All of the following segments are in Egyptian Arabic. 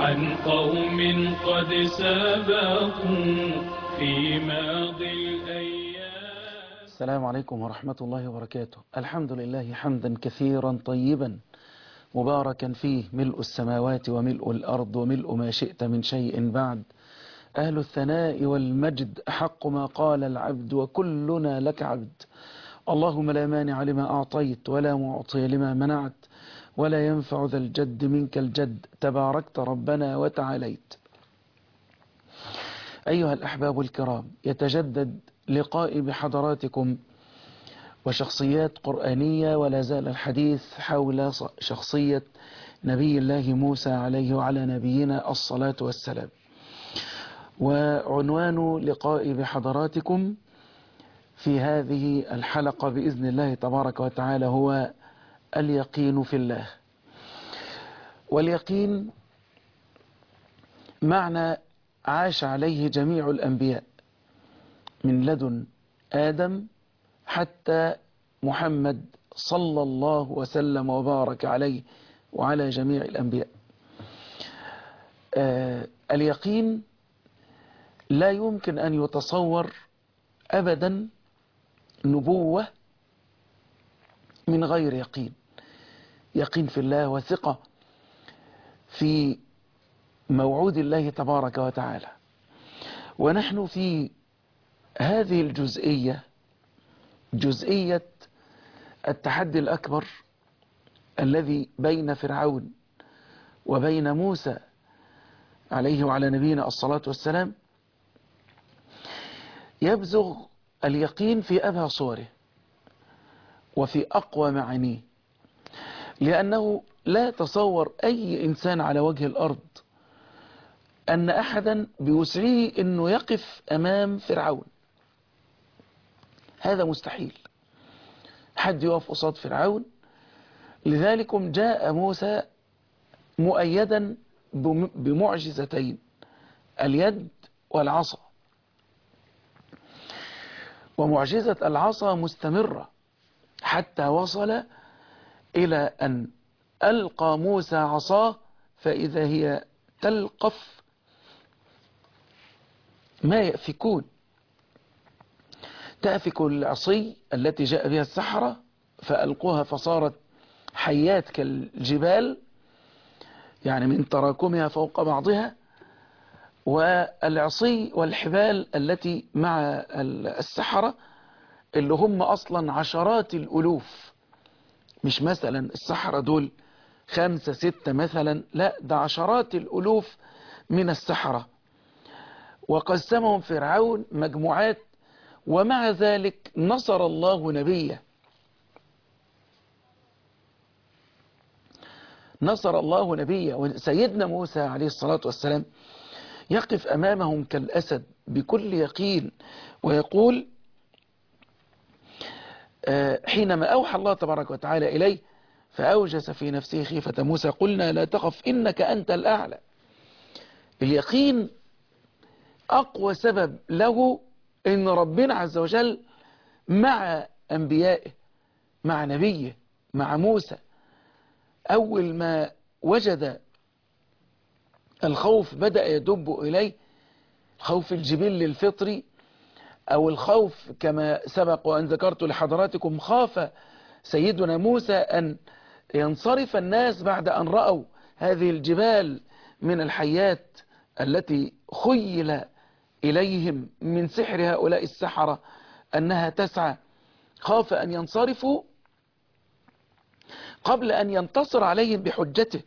عن قوم قد سبقوا في ماضي الأيام السلام عليكم ورحمة الله وبركاته الحمد لله حمدا كثيرا طيبا مباركا فيه ملء السماوات وملء الأرض وملء ما شئت من شيء بعد أهل الثناء والمجد أحق ما قال العبد وكلنا لك عبد اللهم لا مانع لما أعطيت ولا معطي لما منعت ولا ينفع ذا الجد منك الجد تباركت ربنا وتعاليت أيها الأحباب الكرام يتجدد لقائي بحضراتكم وشخصيات قرآنية ولا زال الحديث حول شخصية نبي الله موسى عليه وعلى نبينا الصلاة والسلام وعنوان لقائي بحضراتكم في هذه الحلقة بإذن الله تبارك وتعالى هو اليقين في الله واليقين معنى عاش عليه جميع الأنبياء من لدن آدم حتى محمد صلى الله وسلم وبارك عليه وعلى جميع الأنبياء آه اليقين لا يمكن أن يتصور أبدا نبوة من غير يقين يقين في الله وثقة في موعود الله تبارك وتعالى ونحن في هذه الجزئية جزئية التحدي الأكبر الذي بين فرعون وبين موسى عليه وعلى نبينا الصلاة والسلام يبزغ اليقين في أبهى صوره وفي أقوى معانيه لأنه لا تصور أي إنسان على وجه الأرض أن أحدا بوسعه أنه يقف أمام فرعون هذا مستحيل حد يقف قصاد فرعون لذلك جاء موسى مؤيدا بمعجزتين اليد والعصا ومعجزة العصا مستمرة حتى وصل إلى أن ألقى موسى عصاه فإذا هي تلقف ما يأفكون تأفك العصي التي جاء بها السحرة فألقوها فصارت حيات كالجبال يعني من تراكمها فوق بعضها والعصي والحبال التي مع السحرة اللي هم أصلا عشرات الألوف مش مثلا السحرة دول خمسة ستة مثلا لا ده عشرات الألوف من السحرة وقسمهم فرعون مجموعات ومع ذلك نصر الله نبيه نصر الله نبيه وسيدنا موسى عليه الصلاة والسلام يقف أمامهم كالأسد بكل يقين ويقول حينما أوحى الله تبارك وتعالى إليه فأوجس في نفسه خيفة موسى قلنا لا تخف إنك أنت الأعلى اليقين أقوى سبب له إن ربنا عز وجل مع أنبيائه مع نبيه مع موسى أول ما وجد الخوف بدأ يدب إليه خوف الجبل الفطري أو الخوف كما سبق وأن ذكرت لحضراتكم خاف سيدنا موسى أن ينصرف الناس بعد أن رأوا هذه الجبال من الحيات التي خيل إليهم من سحر هؤلاء السحرة أنها تسعى خاف أن ينصرفوا قبل أن ينتصر عليهم بحجته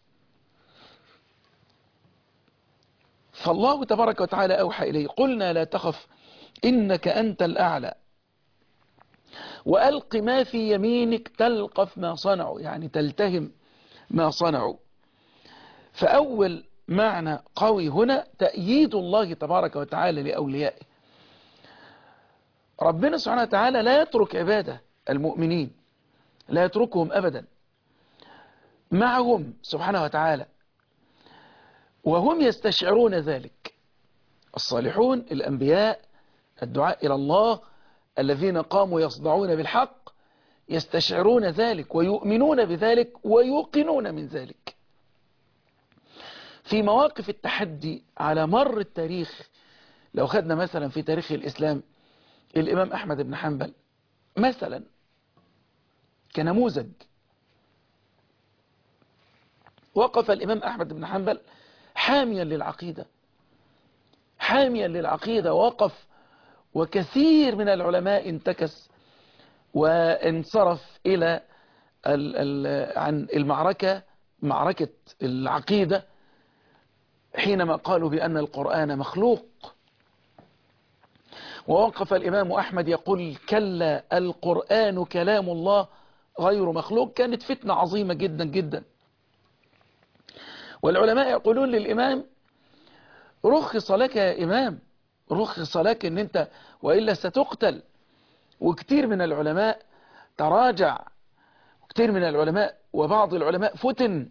فالله تبارك وتعالى أوحى إليه قلنا لا تخف إنك أنت الأعلى وألق ما في يمينك تلقف ما صنعوا يعني تلتهم ما صنعوا فأول معنى قوي هنا تأييد الله تبارك وتعالى لأوليائه ربنا سبحانه وتعالى لا يترك عباده المؤمنين لا يتركهم أبدا معهم سبحانه وتعالى وهم يستشعرون ذلك الصالحون الأنبياء الدعاء إلى الله الذين قاموا يصدعون بالحق يستشعرون ذلك ويؤمنون بذلك ويوقنون من ذلك في مواقف التحدي على مر التاريخ لو خدنا مثلا في تاريخ الإسلام الإمام أحمد بن حنبل مثلا كنموذج وقف الإمام أحمد بن حنبل حاميا للعقيدة حاميا للعقيدة وقف وكثير من العلماء انتكس وانصرف إلى ال ال عن المعركة معركة العقيدة حينما قالوا بأن القرآن مخلوق ووقف الإمام أحمد يقول كلا القرآن كلام الله غير مخلوق كانت فتنة عظيمة جدا جدا والعلماء يقولون للإمام رخص لك يا إمام رخص لك ان انت وإلا ستقتل وكتير من العلماء تراجع وكتير من العلماء وبعض العلماء فتن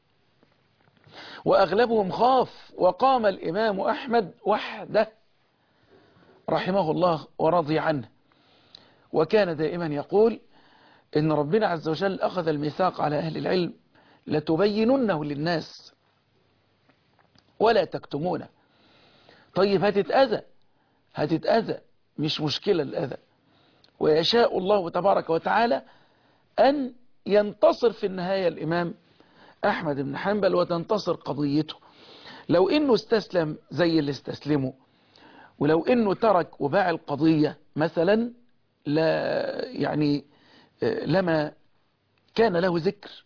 وأغلبهم خاف وقام الإمام أحمد وحده رحمه الله ورضي عنه وكان دائما يقول إن ربنا عز وجل أخذ الميثاق على أهل العلم لتبيننه للناس ولا تكتمونه طيب هتتأذى هتتأذى مش مشكلة الأذى ويشاء الله تبارك وتعالى أن ينتصر في النهاية الإمام أحمد بن حنبل وتنتصر قضيته لو إنه استسلم زي اللي استسلمه ولو إنه ترك وباع القضية مثلا لا يعني لما كان له ذكر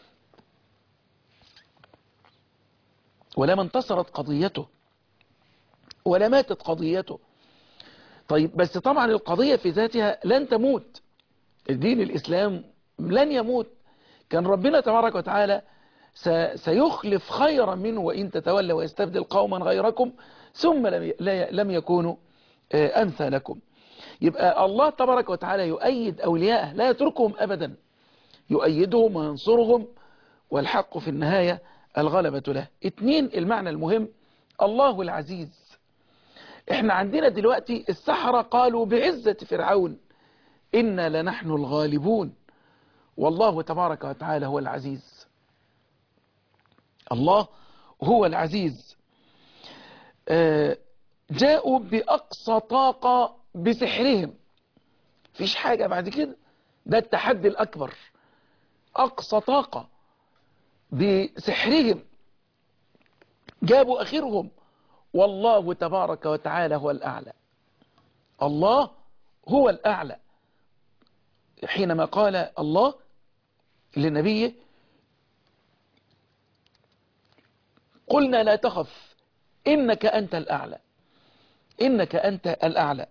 ولما انتصرت قضيته ولا ماتت قضيته طيب بس طبعا القضية في ذاتها لن تموت الدين الإسلام لن يموت كان ربنا تبارك وتعالى سيخلف خيرا منه وإن تتولى ويستبدل قوما غيركم ثم لم يكونوا أمثالكم يبقى الله تبارك وتعالى يؤيد أولياءه لا يتركهم أبدا يؤيدهم وينصرهم والحق في النهاية الغلبة له اتنين المعنى المهم الله العزيز احنا عندنا دلوقتي السحرة قالوا بعزة فرعون إنا لنحن الغالبون والله تبارك وتعالى هو العزيز الله هو العزيز جاءوا بأقصى طاقة بسحرهم فيش حاجة بعد كده ده التحدي الأكبر أقصى طاقة بسحرهم جابوا أخرهم والله تبارك وتعالى هو الأعلى الله هو الأعلى حينما قال الله لنبيه قلنا لا تخف إنك أنت الأعلى إنك أنت الأعلى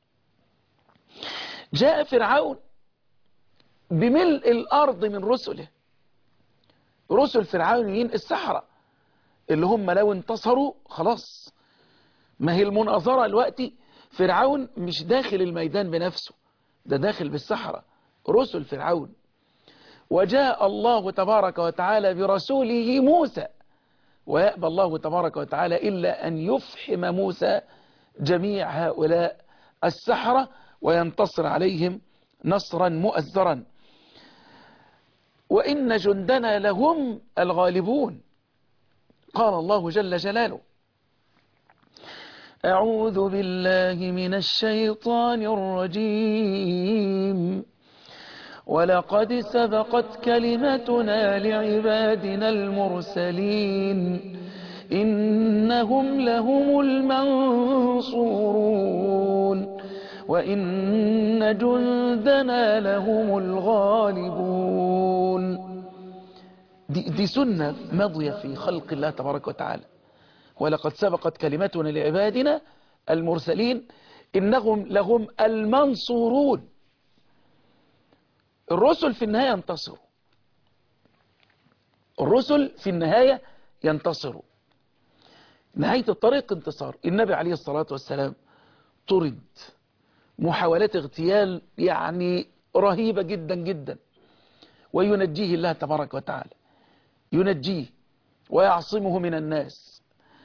جاء فرعون بملء الأرض من رسله رسل فرعونيين السحرة اللي هم لو انتصروا خلاص ما هي المناظرة دلوقتي فرعون مش داخل الميدان بنفسه ده داخل بالسحرة رسل فرعون وجاء الله تبارك وتعالى برسوله موسى ويأبى الله تبارك وتعالى إلا أن يفحم موسى جميع هؤلاء السحرة وينتصر عليهم نصرا مؤزرا وإن جندنا لهم الغالبون قال الله جل جلاله أعوذ بالله من الشيطان الرجيم ولقد سبقت كلمتنا لعبادنا المرسلين إنهم لهم المنصورون وإن جندنا لهم الغالبون دي, دي سنة مضية في خلق الله تبارك وتعالى ولقد سبقت كلمتنا لعبادنا المرسلين إنهم لهم المنصورون الرسل في النهاية ينتصروا الرسل في النهاية ينتصروا نهاية الطريق انتصار النبي عليه الصلاة والسلام طرد محاولات اغتيال يعني رهيبة جدا جدا وينجيه الله تبارك وتعالى ينجيه ويعصمه من الناس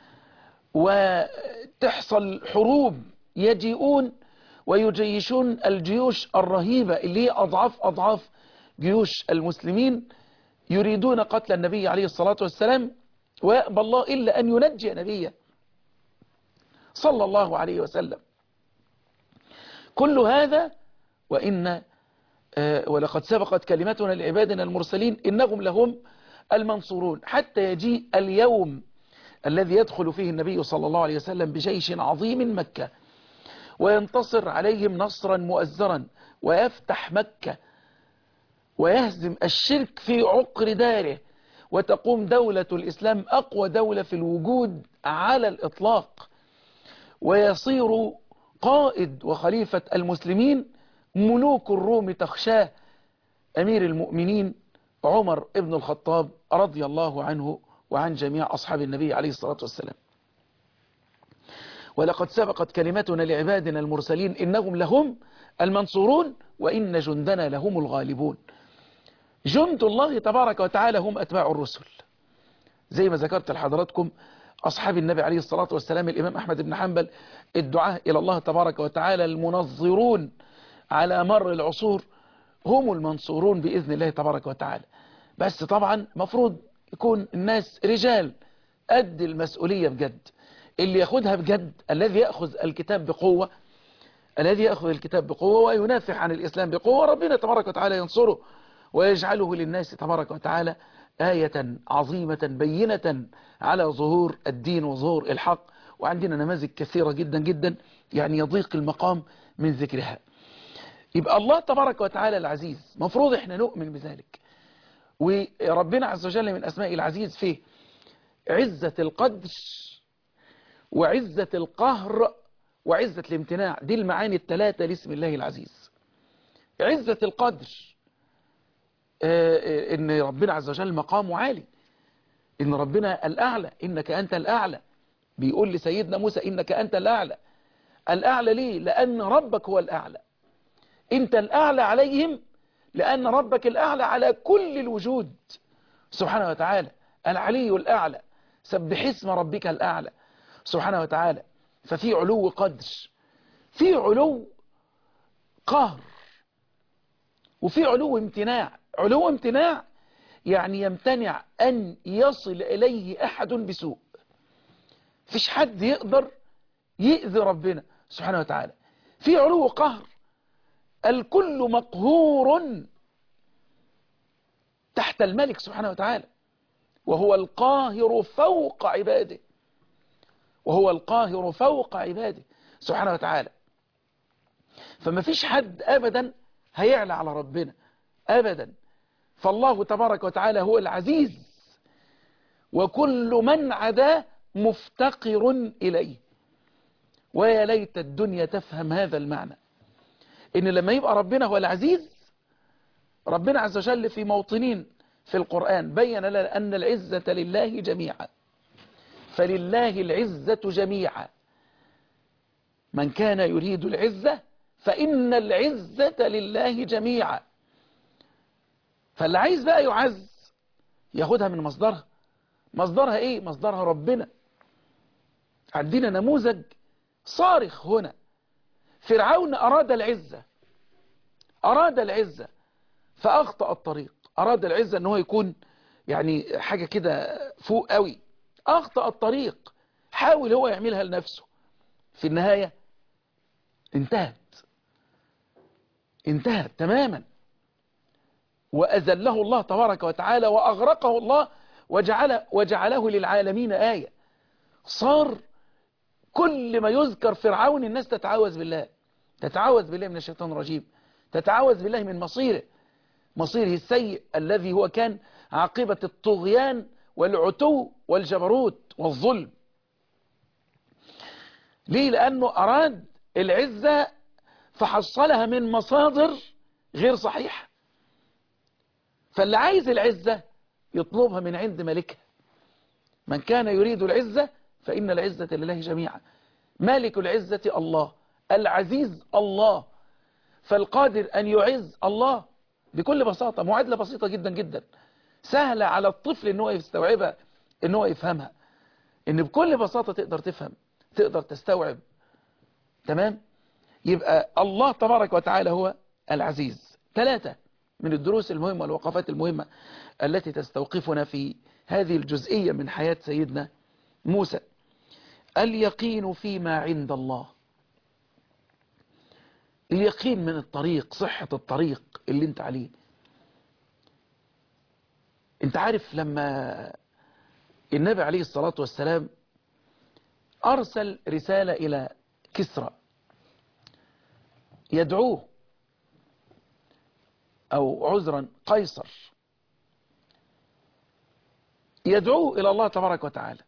وتحصل حروب يجيئون ويجيشون الجيوش الرهيبة اللي هي أضعاف أضعاف جيوش المسلمين يريدون قتل النبي عليه الصلاة والسلام ويأبى الله إلا أن ينجي نبيه صلى الله عليه وسلم كل هذا وإن ولقد سبقت كلمتنا لعبادنا المرسلين إنهم لهم المنصورون حتى يجيء اليوم الذي يدخل فيه النبي صلى الله عليه وسلم بجيش عظيم مكة وينتصر عليهم نصرا مؤزرا ويفتح مكة ويهزم الشرك في عقر داره وتقوم دولة الإسلام أقوى دولة في الوجود على الإطلاق ويصير قائد وخليفة المسلمين ملوك الروم تخشاه أمير المؤمنين عمر ابن الخطاب رضي الله عنه وعن جميع أصحاب النبي عليه الصلاة والسلام ولقد سبقت كلمتنا لعبادنا المرسلين إنهم لهم المنصورون وإن جندنا لهم الغالبون جند الله تبارك وتعالى هم أتباع الرسل زي ما ذكرت لحضراتكم أصحاب النبي عليه الصلاة والسلام الإمام أحمد بن حنبل الدعاء إلى الله تبارك وتعالى المنظرون على مر العصور هم المنصورون بإذن الله تبارك وتعالى بس طبعا مفروض يكون الناس رجال قد المسؤولية بجد اللي ياخدها بجد الذي يأخذ الكتاب بقوة الذي يأخذ الكتاب بقوة وينافح عن الإسلام بقوة ربنا تبارك وتعالى ينصره ويجعله للناس تبارك وتعالى آية عظيمة بينة على ظهور الدين وظهور الحق وعندنا نماذج كثيرة جدا جدا يعني يضيق المقام من ذكرها يبقى الله تبارك وتعالى العزيز مفروض احنا نؤمن بذلك وربنا عز وجل من أسماء العزيز فيه عزة القدر وعزة القهر وعزة الامتناع دي المعاني الثلاثة لاسم الله العزيز عزة القدر آه ان ربنا عز وجل مقامه عالي ان ربنا الأعلى إنك أنت الأعلى بيقول لسيدنا موسى إنك أنت الأعلى الأعلى ليه لأن ربك هو الأعلى انت الأعلى عليهم لأن ربك الأعلى على كل الوجود سبحانه وتعالى العلي الأعلى سبح اسم ربك الأعلى سبحانه وتعالى ففي علو قدر في علو قهر وفي علو امتناع علو امتناع يعني يمتنع أن يصل إليه أحد بسوء فيش حد يقدر يؤذي ربنا سبحانه وتعالى في علو قهر الكل مقهور تحت الملك سبحانه وتعالى وهو القاهر فوق عباده وهو القاهر فوق عباده سبحانه وتعالى فما فيش حد أبدا هيعلى على ربنا أبدا فالله تبارك وتعالى هو العزيز وكل من عداه مفتقر إليه ويا ليت الدنيا تفهم هذا المعنى إن لما يبقى ربنا هو العزيز ربنا عز وجل في موطنين في القرآن بين لنا أن العزة لله جميعا فلله العزة جميعا من كان يريد العزة فإن العزة لله جميعا فاللي عايز بقى يعز ياخدها من مصدرها مصدرها ايه مصدرها ربنا عندنا نموذج صارخ هنا فرعون أراد العزة أراد العزة فأخطأ الطريق أراد العزة أنه يكون يعني حاجة كده فوق قوي أخطأ الطريق حاول هو يعملها لنفسه في النهاية انتهت انتهت تماما وأذله الله تبارك وتعالى وأغرقه الله وجعل وجعله للعالمين آية صار كل ما يذكر فرعون الناس تتعوذ بالله تتعوذ بالله من الشيطان الرجيم تتعوذ بالله من مصيره مصيره السيء الذي هو كان عاقبة الطغيان والعتو والجبروت والظلم ليه لأنه أراد العزة فحصلها من مصادر غير صحيحة فاللي عايز العزة يطلبها من عند ملكها من كان يريد العزة فإن العزة لله جميعا مالك العزة الله العزيز الله فالقادر أن يعز الله بكل بساطة معادلة بسيطة جدا جدا سهلة على الطفل ان هو يستوعبها ان هو يفهمها ان بكل بساطة تقدر تفهم تقدر تستوعب تمام يبقى الله تبارك وتعالى هو العزيز ثلاثة من الدروس المهمة والوقفات المهمة التي تستوقفنا في هذه الجزئية من حياة سيدنا موسى اليقين فيما عند الله اليقين من الطريق صحة الطريق اللي انت عليه انت عارف لما النبي عليه الصلاة والسلام أرسل رسالة إلى كسرى يدعوه أو عذرا قيصر يدعوه إلى الله تبارك وتعالى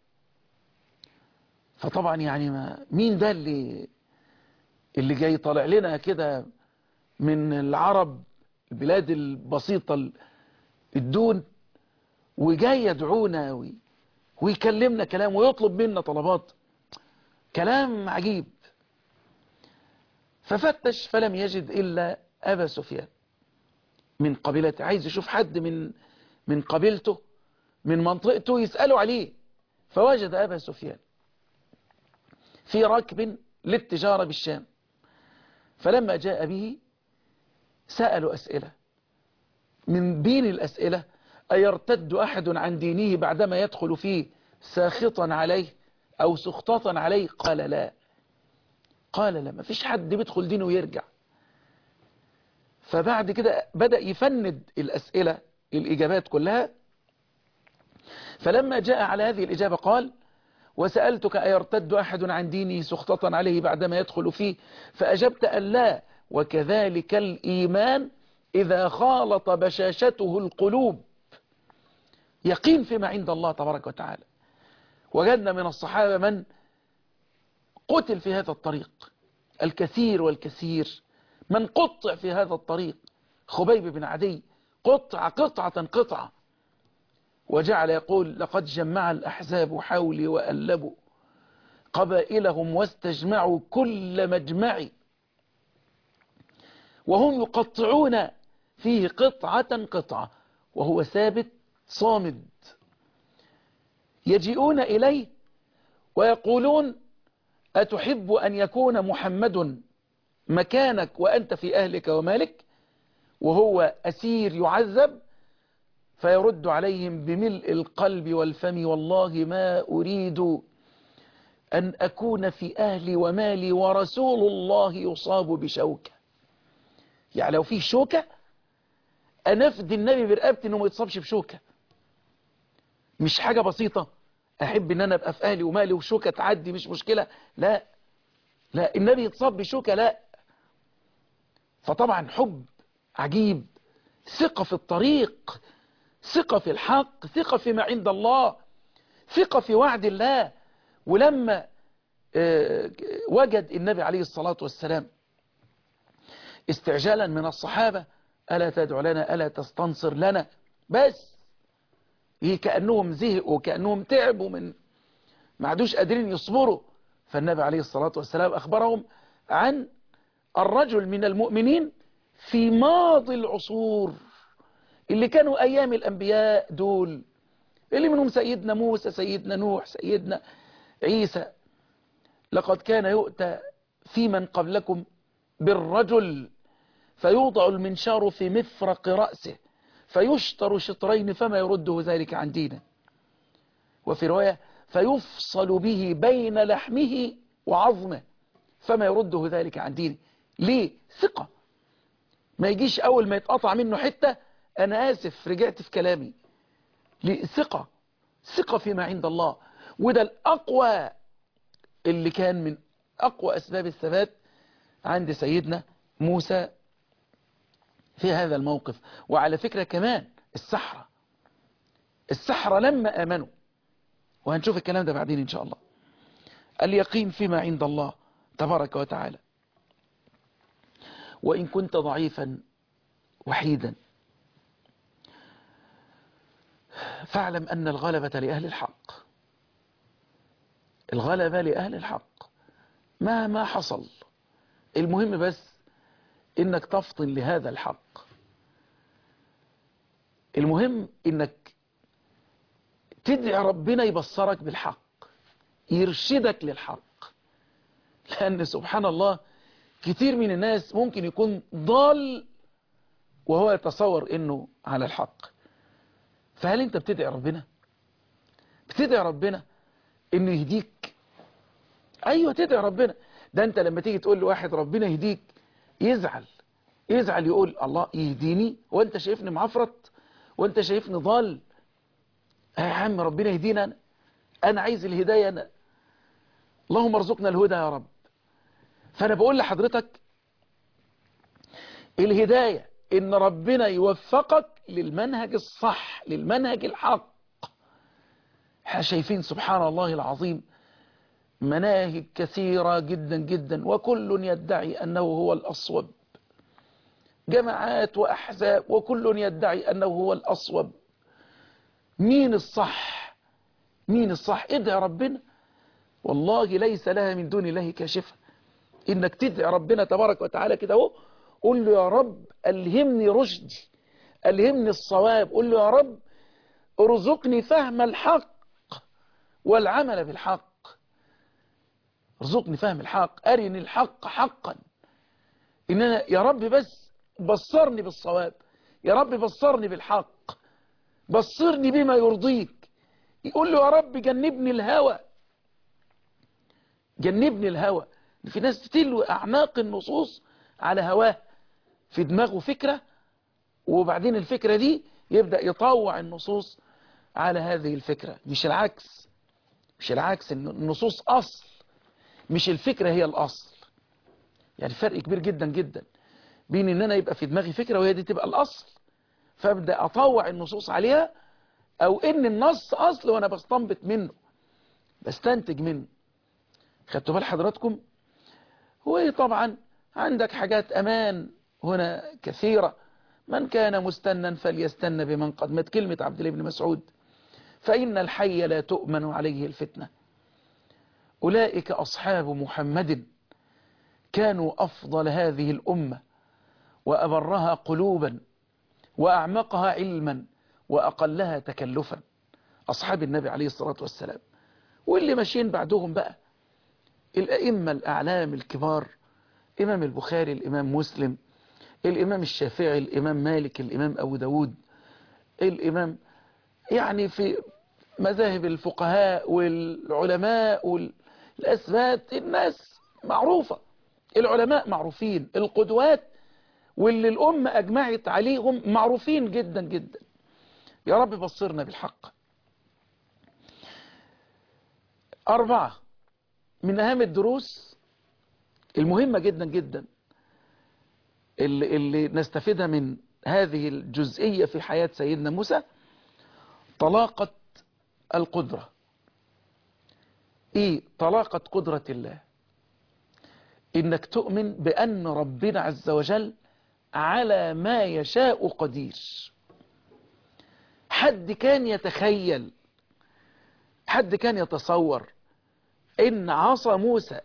فطبعا يعني ما مين ده اللي اللي جاي طالع لنا كده من العرب البلاد البسيطة الدون وجاي يدعونا وي ويكلمنا كلام ويطلب منا طلبات كلام عجيب ففتش فلم يجد إلا أبا سفيان من قبيلته عايز يشوف حد من من قبيلته من منطقته يسأله عليه فوجد أبا سفيان في ركب للتجارة بالشام فلما جاء به سألوا أسئلة من بين الأسئلة أيرتد أحد عن دينه بعدما يدخل فيه ساخطا عليه أو سخطة عليه قال لا قال لا ما فيش حد بيدخل دينه ويرجع فبعد كده بدأ يفند الأسئلة الإجابات كلها فلما جاء على هذه الإجابة قال وسألتك أيرتد أحد عن دينه سخطة عليه بعدما يدخل فيه فأجبت أن لا وكذلك الإيمان إذا خالط بشاشته القلوب يقين فيما عند الله تبارك وتعالى وجدنا من الصحابة من قتل في هذا الطريق الكثير والكثير من قطع في هذا الطريق خبيب بن عدي قطع قطعة قطعة وجعل يقول لقد جمع الأحزاب حولي وألبوا قبائلهم واستجمعوا كل مجمع وهم يقطعون فيه قطعة قطعة وهو ثابت صامد يجيئون إليه ويقولون أتحب أن يكون محمد مكانك وأنت في أهلك ومالك وهو أسير يعذب فيرد عليهم بملء القلب والفم والله ما أريد أن أكون في أهلي ومالي ورسول الله يصاب بشوكة يعني لو فيه شوكة أنفد النبي برقبتي أنه ما يتصابش بشوكة مش حاجة بسيطة أحب أن أنا أبقى في أهلي ومالي وشوكة تعدي مش مشكلة لا لا النبي يتصاب بشوكة لا فطبعا حب عجيب ثقة في الطريق ثقة في الحق ثقة فيما عند الله ثقة في وعد الله ولما وجد النبي عليه الصلاة والسلام استعجالا من الصحابة ألا تدعو لنا ألا تستنصر لنا بس هي كأنهم زهقوا كأنهم تعبوا من ما عادوش قادرين يصبروا فالنبي عليه الصلاة والسلام أخبرهم عن الرجل من المؤمنين في ماضي العصور اللي كانوا أيام الأنبياء دول اللي منهم سيدنا موسى سيدنا نوح سيدنا عيسى لقد كان يؤتى في من قبلكم بالرجل فيوضع المنشار في مفرق رأسه فيشتر شطرين فما يرده ذلك عن دينه وفي رواية فيفصل به بين لحمه وعظمه فما يرده ذلك عن دينه ليه ثقة ما يجيش أول ما يتقطع منه حتة أنا آسف رجعت في كلامي ليه ثقة ثقة فيما عند الله وده الأقوى اللي كان من أقوى أسباب الثبات عند سيدنا موسى في هذا الموقف وعلى فكرة كمان السحرة السحرة لما آمنوا وهنشوف الكلام ده بعدين إن شاء الله اليقين فيما عند الله تبارك وتعالى وإن كنت ضعيفا وحيدا فاعلم أن الغلبة لأهل الحق الغلبة لأهل الحق مهما حصل المهم بس إنك تفطن لهذا الحق المهم إنك تدعي ربنا يبصرك بالحق يرشدك للحق لأن سبحان الله كتير من الناس ممكن يكون ضال وهو يتصور إنه على الحق فهل أنت بتدعي ربنا بتدعي ربنا انه يهديك ايوه تدعي ربنا ده انت لما تيجي تقول لواحد ربنا يهديك يزعل يزعل يقول الله يهديني وانت شايفني معفرت وانت شايفني ضال يا عم ربنا يهدينا انا انا عايز الهدايه انا اللهم ارزقنا الهدى يا رب فانا بقول لحضرتك الهدايه ان ربنا يوفقك للمنهج الصح للمنهج الحق احنا شايفين سبحان الله العظيم مناهج كثيرة جدا جدا وكل يدعي أنه هو الأصوب جماعات وأحزاب وكل يدعي أنه هو الأصوب مين الصح مين الصح ادعي ربنا والله ليس لها من دون الله كاشفة إنك تدعي ربنا تبارك وتعالى كده اهو قول له يا رب ألهمني رشدي ألهمني الصواب قول له يا رب ارزقني فهم الحق والعمل بالحق ارزقني فهم الحق أرني الحق حقا إن أنا يا رب بس بصرني بالصواب يا رب بصرني بالحق بصرني بما يرضيك يقول له يا رب جنبني الهوى جنبني الهوى في ناس تلوي أعناق النصوص على هواه في دماغه فكرة وبعدين الفكرة دي يبدأ يطوع النصوص على هذه الفكرة مش العكس مش العكس النصوص أصل مش الفكرة هي الأصل يعني فرق كبير جدا جدا بين ان انا يبقى في دماغي فكرة وهي دي تبقى الأصل فابدأ أطوع النصوص عليها أو إن النص أصل وأنا بستنبط منه بستنتج منه خدتوا بال حضراتكم وطبعا عندك حاجات أمان هنا كثيرة من كان مستنا فليستن بمن قد مات كلمة عبد الله بن مسعود فإن الحي لا تؤمن عليه الفتنة أولئك أصحاب محمد كانوا أفضل هذه الأمة وأبرها قلوبا وأعمقها علما وأقلها تكلفا أصحاب النبي عليه الصلاة والسلام واللي ماشيين بعدهم بقى الأئمة الأعلام الكبار إمام البخاري الإمام مسلم الإمام الشافعي الإمام مالك الإمام أبو داود الإمام يعني في مذاهب الفقهاء والعلماء والأسبات الناس معروفة العلماء معروفين القدوات واللي الأمة أجمعت عليهم معروفين جدا جدا يا رب بصرنا بالحق أربعة من أهم الدروس المهمة جدا جدا اللي, اللي نستفيدها من هذه الجزئية في حياة سيدنا موسى طلاقة القدرة ايه طلاقة قدرة الله انك تؤمن بان ربنا عز وجل على ما يشاء قدير حد كان يتخيل حد كان يتصور ان عصا موسى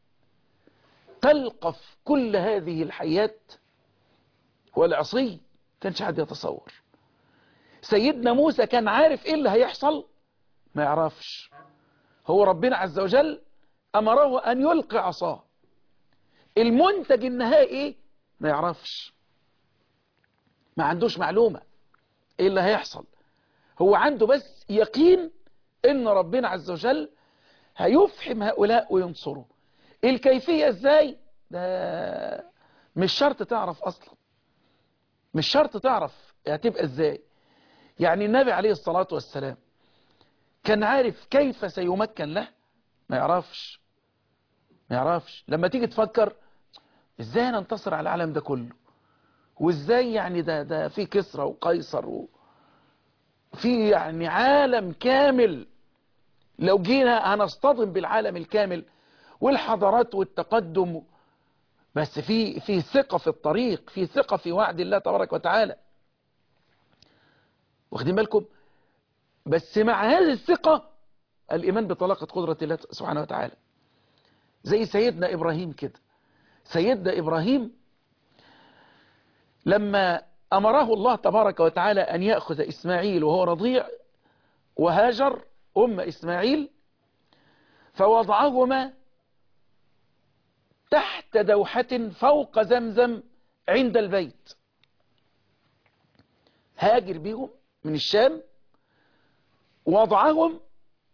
تلقف كل هذه الحياة والعصي كانش حد يتصور سيدنا موسى كان عارف ايه اللي هيحصل ما يعرفش هو ربنا عز وجل امره ان يلقي عصاه المنتج النهائي ايه ما يعرفش ما عندوش معلومة ايه اللي هيحصل هو عنده بس يقين ان ربنا عز وجل هيفحم هؤلاء وينصره الكيفية ازاي ده مش شرط تعرف اصلا مش شرط تعرف هتبقى ازاي يعني النبي عليه الصلاة والسلام كان عارف كيف سيمكن له ما يعرفش ما يعرفش لما تيجي تفكر ازاي ننتصر على العالم ده كله وازاي يعني ده ده في كسرى وقيصر وفي يعني عالم كامل لو جينا هنصطدم بالعالم الكامل والحضارات والتقدم بس في في ثقة في الطريق في ثقة في وعد الله تبارك وتعالى واخدين بالكم بس مع هذه الثقة الإيمان بطلاقة قدرة الله سبحانه وتعالى زي سيدنا إبراهيم كده سيدنا إبراهيم لما أمره الله تبارك وتعالى أن يأخذ إسماعيل وهو رضيع وهاجر أم إسماعيل فوضعهما تحت دوحة فوق زمزم عند البيت هاجر بهم من الشام وضعهم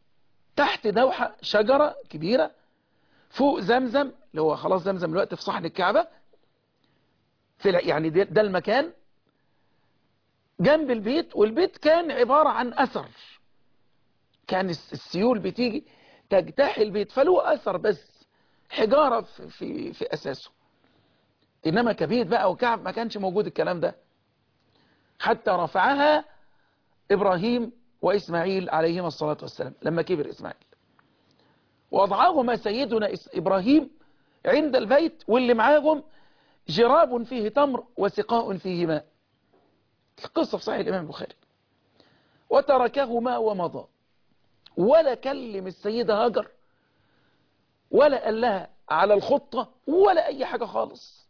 تحت دوحة شجرة كبيرة فوق زمزم اللي هو خلاص زمزم الوقت في صحن الكعبة في الع- يعني ده, ده المكان جنب البيت والبيت كان عبارة عن أثر كان الس- السيول بتيجي تجتاح البيت فله أثر بس حجارة في, في, في أساسه إنما كبيت بقى وكعب ما كانش موجود الكلام ده حتى رفعها إبراهيم وإسماعيل عليهما الصلاة والسلام لما كبر إسماعيل وضعهما سيدنا إس- إبراهيم عند البيت واللي معاهم جراب فيه تمر وسقاء فيه ماء القصة في صحيح الإمام البخاري وتركهما ومضى ولا كلم السيدة هاجر ولا قال لها على الخطة ولا أي حاجة خالص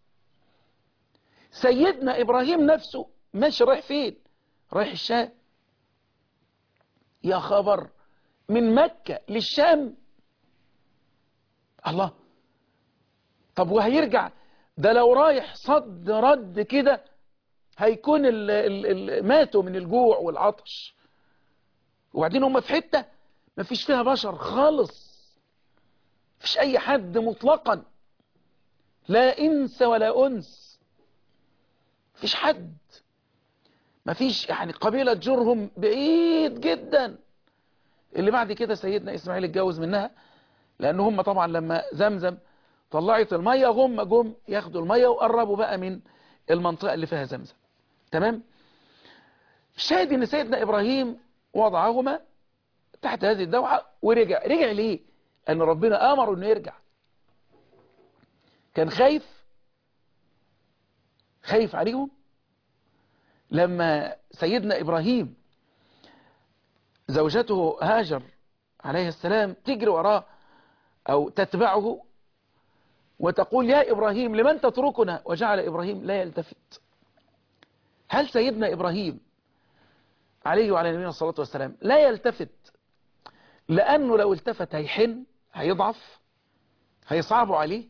سيدنا إبراهيم نفسه ماشي رايح فين رايح الشام يا خبر من مكة للشام الله طب وهيرجع ده لو رايح صد رد كده هيكون ال ال ال ماتوا من الجوع والعطش وبعدين هم في حتة مفيش فيها بشر خالص مفيش اي حد مطلقا لا انس ولا انس مفيش حد مفيش يعني قبيلة جرهم بعيد جدا اللي بعد كده سيدنا اسماعيل اتجوز منها لان هم طبعا لما زمزم طلعت المية هم جم ياخدوا المية وقربوا بقى من المنطقة اللي فيها زمزم تمام الشاهد ان سيدنا ابراهيم وضعهما تحت هذه الدوحة ورجع رجع ليه لان ربنا امره انه يرجع كان خايف خايف عليهم لما سيدنا ابراهيم زوجته هاجر عليه السلام تجري وراه او تتبعه وتقول يا إبراهيم لمن تتركنا وجعل إبراهيم لا يلتفت هل سيدنا إبراهيم عليه وعلى نبينا الصلاة والسلام لا يلتفت لأنه لو التفت هيحن هيضعف هيصعبوا عليه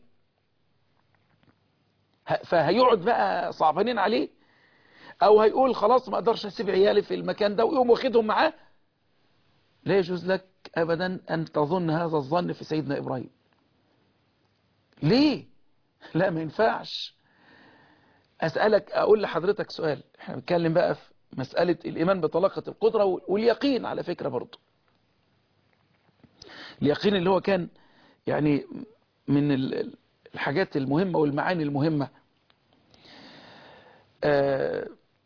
ه- فهيقعد بقى صعبانين عليه أو هيقول خلاص ما أقدرش أسيب عيالي في المكان ده ويقوم واخدهم معاه لا يجوز لك أبدا أن تظن هذا الظن في سيدنا إبراهيم ليه لا ما ينفعش أسألك أقول لحضرتك سؤال احنا بنتكلم بقى في مسألة الإيمان بطلاقة القدرة واليقين على فكرة برضه اليقين اللي هو كان يعني من ال- الحاجات المهمة والمعاني المهمة آه،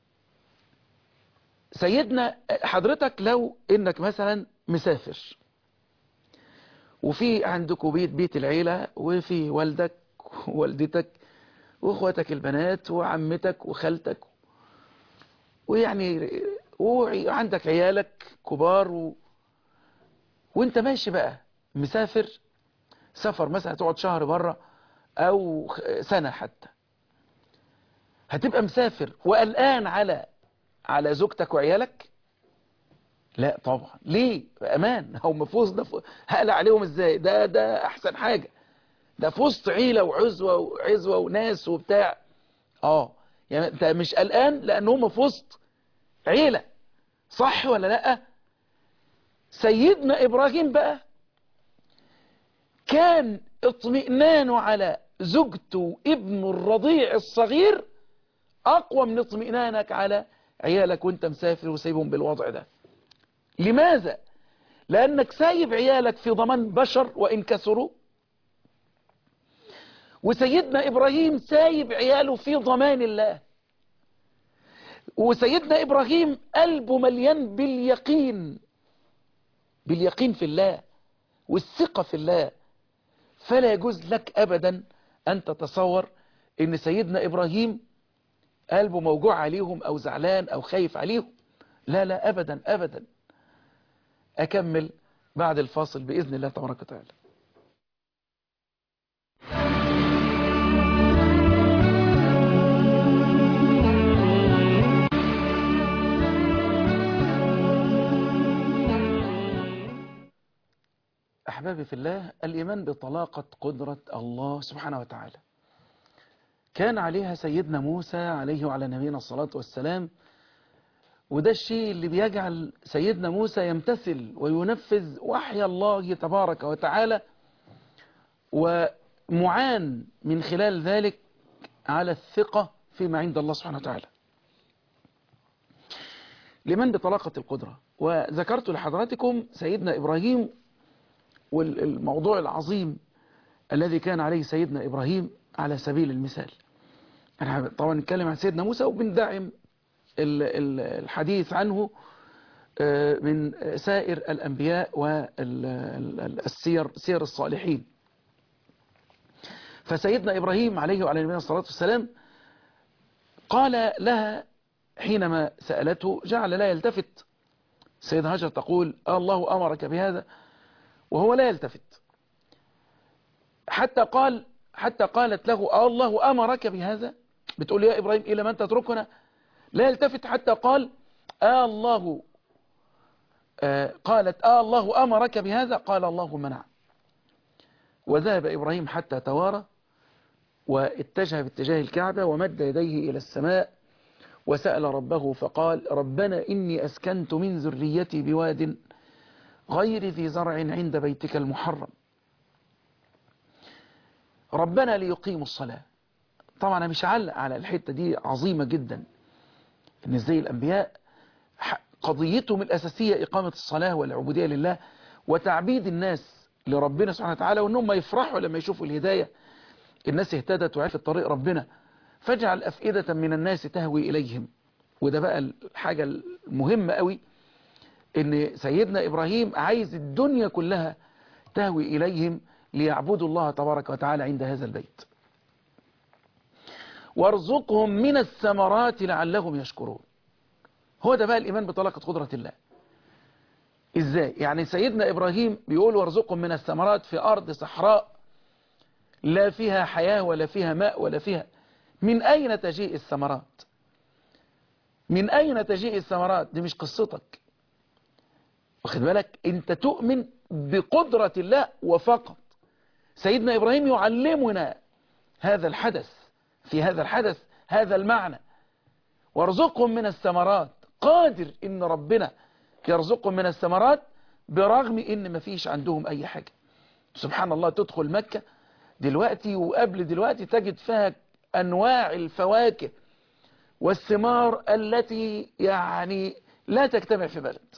سيدنا حضرتك لو انك مثلا مسافر وفي عندكم بيت بيت العيلة وفي والدك ووالدتك واخواتك البنات وعمتك وخالتك ويعني وعندك عيالك كبار و... وانت ماشي بقى مسافر سفر مثلا هتقعد شهر بره او خ- سنة حتى هتبقى مسافر وقلقان على على زوجتك وعيالك لا طبعا ليه امان هو مفوز ده ف- هقلق عليهم ازاي ده ده احسن حاجة ده في وسط عيلة وعزوة وعزوة وناس وبتاع اه يعني انت مش قلقان لان هم في وسط عيلة صح ولا لا سيدنا ابراهيم بقى كان اطمئنانه على زوجته ابنه الرضيع الصغير اقوى من اطمئنانك على عيالك وانت مسافر وسايبهم بالوضع ده لماذا لانك سايب عيالك في ضمان بشر وان كثروا وسيدنا ابراهيم سايب عياله في ضمان الله وسيدنا ابراهيم قلبه مليان باليقين باليقين في الله والثقة في الله فلا يجوز لك ابدا ان تتصور ان سيدنا ابراهيم قلبه موجوع عليهم او زعلان او خايف عليهم لا لا ابدا ابدا اكمل بعد الفاصل باذن الله تبارك وتعالى أحبابي في الله الإيمان بطلاقة قدرة الله سبحانه وتعالى كان عليها سيدنا موسى عليه وعلى نبينا الصلاة والسلام وده الشيء اللي بيجعل سيدنا موسى يمتثل وينفذ وحي الله تبارك وتعالى ومعان من خلال ذلك على الثقة فيما عند الله سبحانه وتعالى لمن بطلاقة القدرة وذكرت لحضراتكم سيدنا إبراهيم والموضوع العظيم الذي كان عليه سيدنا إبراهيم على سبيل المثال احنا طبعا نتكلم عن سيدنا موسى وبندعم الحديث عنه من سائر الأنبياء والسير سير الصالحين فسيدنا إبراهيم عليه وعلى نبينا الصلاة والسلام قال لها حينما سألته جعل لا يلتفت سيدنا هاجر تقول الله أمرك بهذا وهو لا يلتفت حتى قال حتى قالت له الله أمرك بهذا بتقول يا إبراهيم إلى من تتركنا لا يلتفت حتى قال آه الله آه قالت آه الله أمرك بهذا قال الله منع وذهب إبراهيم حتى توارى واتجه باتجاه الكعبة ومد يديه إلى السماء وسأل ربه فقال ربنا إني أسكنت من ذريتي بواد غير ذي زرع عند بيتك المحرم ربنا ليقيموا الصلاة طبعا أنا مش علق على الحتة دي عظيمة جدا إن ازاي الأنبياء قضيتهم الأساسية إقامة الصلاة والعبودية لله وتعبيد الناس لربنا سبحانه وتعالى وأنهم ما يفرحوا لما يشوفوا الهداية الناس اهتدت وعرفت طريق ربنا فاجعل أفئدة من الناس تهوي إليهم وده بقى الحاجة المهمة قوي ان سيدنا إبراهيم عايز الدنيا كلها تهوي إليهم ليعبدوا الله تبارك وتعالى عند هذا البيت وارزقهم من الثمرات لعلهم يشكرون هو ده بقى الإيمان بطلاقة قدرة الله إزاي يعني سيدنا إبراهيم بيقول وارزقهم من الثمرات في أرض صحراء لا فيها حياة ولا فيها ماء ولا فيها من أين تجيء الثمرات من أين تجيء الثمرات دي مش قصتك واخد بالك انت تؤمن بقدرة الله وفقط سيدنا إبراهيم يعلمنا هذا الحدث في هذا الحدث هذا المعنى وارزقهم من الثمرات قادر ان ربنا يرزقهم من الثمرات برغم ان مفيش عندهم اي حاجة سبحان الله تدخل مكة دلوقتي وقبل دلوقتي تجد فيها انواع الفواكه والثمار التي يعني لا تجتمع في بلد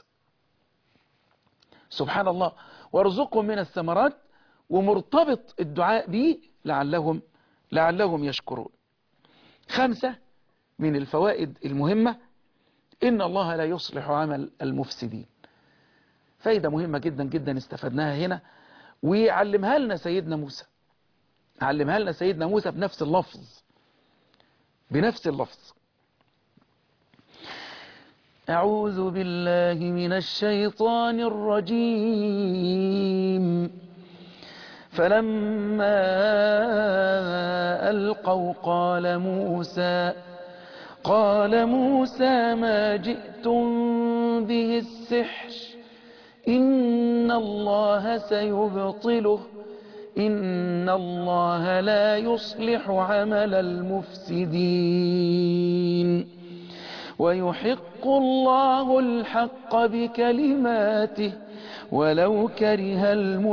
سبحان الله وارزقهم من الثمرات ومرتبط الدعاء به لعلهم لعلهم يشكرون خمسة من الفوائد المهمة إن الله لا يصلح عمل المفسدين فايدة مهمة جدا جدا استفدناها هنا ويعلمها لنا سيدنا موسى علمها لنا سيدنا موسى بنفس اللفظ بنفس اللفظ أعوذ بالله من الشيطان الرجيم فلما ألقوا قال موسى قال موسى ما جئتم به السحر إن الله سيبطله إن الله لا يصلح عمل المفسدين ويحق الله الحق بكلماته ولو كره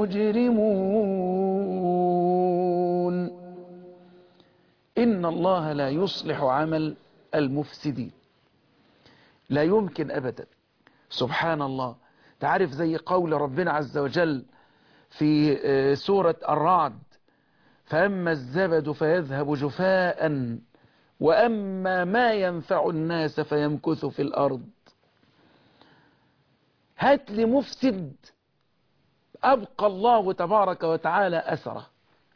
المجرمون إن الله لا يصلح عمل المفسدين لا يمكن أبدا سبحان الله تعرف زي قول ربنا عز وجل في سورة الرعد فأما الزبد فيذهب جفاء وأما ما ينفع الناس فيمكث في الأرض هات لي مفسد أبقى الله تبارك وتعالى أثره